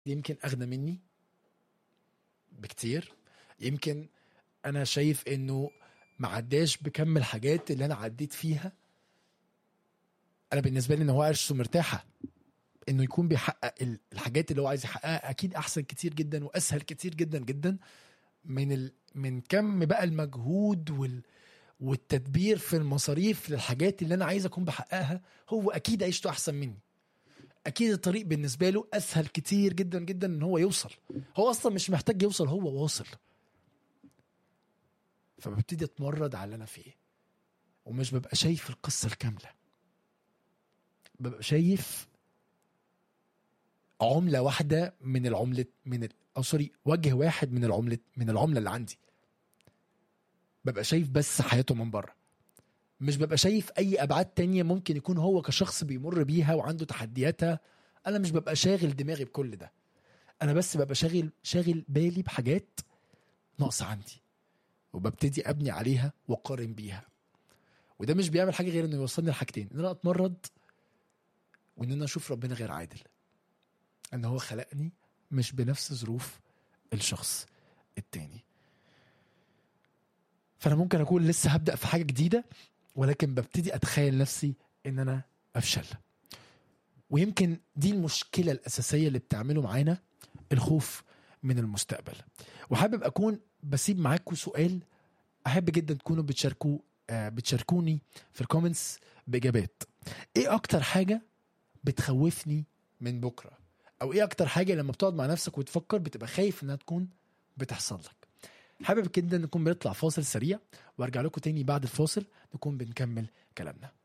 يمكن اغنى مني بكتير يمكن انا شايف انه ما عداش بكم الحاجات اللي انا عديت فيها انا بالنسبه لي ان هو عيشته مرتاحه انه يكون بيحقق ال- الحاجات اللي هو عايز يحققها اكيد احسن كتير جدا واسهل كتير جدا جدا من ال... من كم بقى المجهود وال... والتدبير في المصاريف للحاجات اللي انا عايز اكون بحققها هو اكيد عيشته احسن مني اكيد الطريق بالنسبه له اسهل كتير جدا جدا ان هو يوصل هو اصلا مش محتاج يوصل هو واصل فببتدي اتمرد على اللي انا فيه ومش ببقى شايف القصه الكامله ببقى شايف عمله واحده من العمله من ال... او سوري وجه واحد من العمله من العمله اللي عندي ببقى شايف بس حياته من بره مش ببقى شايف اي ابعاد تانية ممكن يكون هو كشخص بيمر بيها وعنده تحدياتها انا مش ببقى شاغل دماغي بكل ده انا بس ببقى شاغل شاغل بالي بحاجات ناقصه عندي وببتدي ابني عليها واقارن بيها وده مش بيعمل حاجه غير انه يوصلني لحاجتين ان انا اتمرد وان انا اشوف ربنا غير عادل ان هو خلقني مش بنفس ظروف الشخص التاني فانا ممكن اكون لسه هبدا في حاجه جديده ولكن ببتدي اتخيل نفسي ان انا افشل ويمكن دي المشكله الاساسيه اللي بتعمله معانا الخوف من المستقبل وحابب اكون بسيب معاكم سؤال احب جدا تكونوا بتشاركوا آه بتشاركوني في الكومنتس باجابات ايه اكتر حاجه بتخوفني من بكره او ايه اكتر حاجه لما بتقعد مع نفسك وتفكر بتبقى خايف انها تكون بتحصل لك حابب جدا نكون بنطلع فاصل سريع وارجع لكم تاني بعد الفاصل نكون بنكمل كلامنا